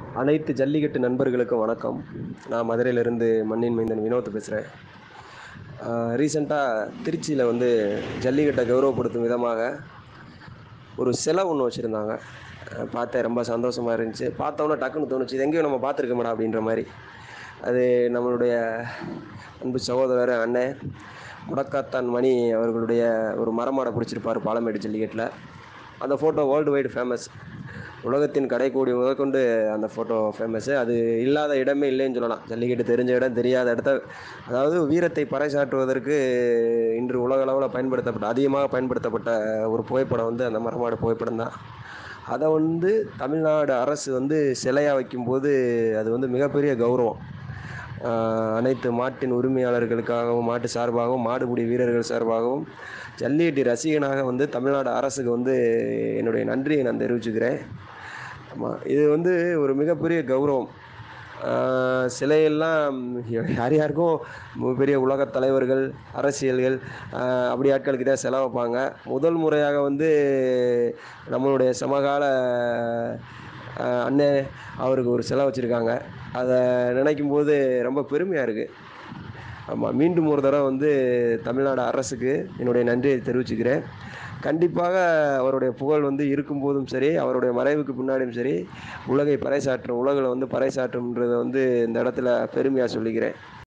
அனைத்து ஜல்லிக்கட்டு நண்பர்களுக்கும் வணக்கம் நான் மதுரையிலேருந்து மண்ணின் மைந்தன் வினோத் பேசுகிறேன் ரீசெண்டாக திருச்சியில் வந்து ஜல்லிக்கட்டை கௌரவப்படுத்தும் விதமாக ஒரு சிலை ஒன்று வச்சுருந்தாங்க பார்த்தேன் ரொம்ப சந்தோஷமாக இருந்துச்சு பார்த்தோன்னே டக்குன்னு தோணுச்சு இது எங்கேயும் நம்ம பார்த்துருக்கோமடா அப்படின்ற மாதிரி அது நம்மளுடைய அன்பு சகோதரர் அண்ணன் முடக்காத்தான் மணி அவர்களுடைய ஒரு மரமாடை பிடிச்சிருப்பார் பாலமேடு ஜல்லிக்கட்டில் அந்த ஃபோட்டோ வேர்ல்டு வைடு ஃபேமஸ் உலகத்தின் கடைக்கூடி முதற்கொண்டு அந்த ஃபோட்டோ ஃபேமஸ்ஸு அது இல்லாத இடமே இல்லைன்னு சொல்லலாம் ஜல்லிக்கட்டு தெரிஞ்ச இடம் தெரியாத இடத்த அதாவது வீரத்தை பறைசாற்றுவதற்கு இன்று உலகளவில் பயன்படுத்தப்பட்ட அதிகமாக பயன்படுத்தப்பட்ட ஒரு புகைப்படம் வந்து அந்த மரமாடு புகைப்படம் தான் அதை வந்து தமிழ்நாடு அரசு வந்து சிலையாக வைக்கும்போது அது வந்து மிகப்பெரிய கௌரவம் ஆஹ் அனைத்து மாட்டின் உரிமையாளர்களுக்காகவும் மாட்டு சார்பாகவும் மாடுபிடி வீரர்கள் சார்பாகவும் ஜல்லிக்கட்டு ரசிகனாக வந்து தமிழ்நாடு அரசுக்கு வந்து என்னுடைய நன்றியை நான் தெரிவிச்சுக்கிறேன் ஆமாம் இது வந்து ஒரு மிகப்பெரிய கௌரவம் ஆஹ் சிலையெல்லாம் யார் யாருக்கும் பெரிய உலகத் தலைவர்கள் அரசியல்கள் ஆஹ் அப்படி ஆட்களுக்கு தான் செலவு வைப்பாங்க முதல் முறையாக வந்து நம்மளுடைய சமகால ஆஹ் அண்ணன் அவருக்கு ஒரு சிலை வச்சுருக்காங்க அதை நினைக்கும் போது ரொம்ப பெருமையாக இருக்குது ஆமாம் மீண்டும் ஒரு தடவை வந்து தமிழ்நாடு அரசுக்கு என்னுடைய நன்றியை தெரிவிச்சுக்கிறேன் கண்டிப்பாக அவருடைய புகழ் வந்து இருக்கும்போதும் சரி அவருடைய மறைவுக்கு பின்னாடியும் சரி உலகை பறைசாற்றும் உலகில் வந்து பறைசாற்றும்ன்றதை வந்து இந்த இடத்துல பெருமையாக சொல்லிக்கிறேன்